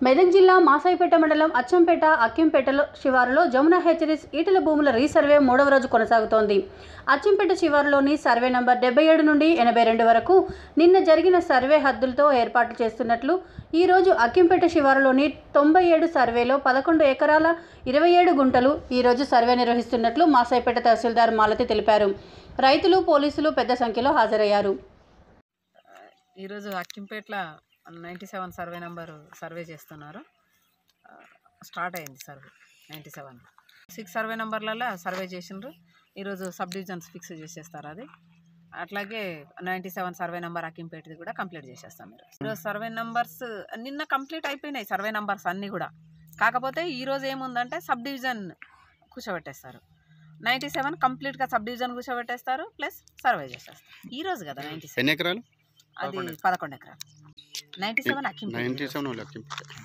మెదక్ జిల్లా మాసాయిపేట మండలం అచ్చంపేట అక్కింపేటలో శివారులో జమున హెచ్చరిస్ ఈటల భూముల రీసర్వే మూడవ రోజు కొనసాగుతోంది అచ్చంపేట శివారులోని సర్వే నంబర్ డెబ్బై ఏడు నుండి ఎనభై రెండు వరకు నిన్న జరిగిన సర్వే హద్దులతో ఏర్పాట్లు చేస్తున్నట్లు ఈరోజు అక్కింపేట శివారులోని తొంభై ఏడు సర్వేలో పదకొండు ఎకరాల ఇరవై ఏడు గుంటలు ఈరోజు సర్వే నిర్వహిస్తున్నట్లు మాసాయిపేట తహసీల్దార్ మాలతి తెలిపారు రైతులు పోలీసులు పెద్ద సంఖ్యలో హాజరయ్యారు ఈరోజు అక్కింపేట్ల ninety seven survey number survey చేస్తున్నారు ఆ, స్టార్ట్ అయింది survey ninety seven six survey నెంబర్లలో సర్వే చేసిండ్రు ఈరోజు సబ్ డివిజన్స్ ఫిక్స్ చేసేస్తారు అది అట్లాగే నైంటీ సెవెన్ సర్వే నెంబర్ అక్కింపేటది కూడా కంప్లీట్ చేసేస్తాం మీరు ఈరోజు సర్వే నెంబర్స్ నిన్న కంప్లీట్ అయిపోయినాయి సర్వే నెంబర్స్ అన్నీ కూడా కాకపోతే ఈరోజు ఏముందంటే సబ్ డివిజన్ కూర్చోబెట్టేస్తారు నైంటీ సెవెన్ కంప్లీట్గా సబ్ డివిజన్ కూర్చోబెట్టేస్తారు ప్లస్ సర్వే చేసేస్తారు ఈ రోజు కదా నైంటీ సెవెన్ ఎన్ని ఎకరాలు అది పదకొండు ఎకరాలు ninety seven Akkimpeta ninety seven వాళ్ళు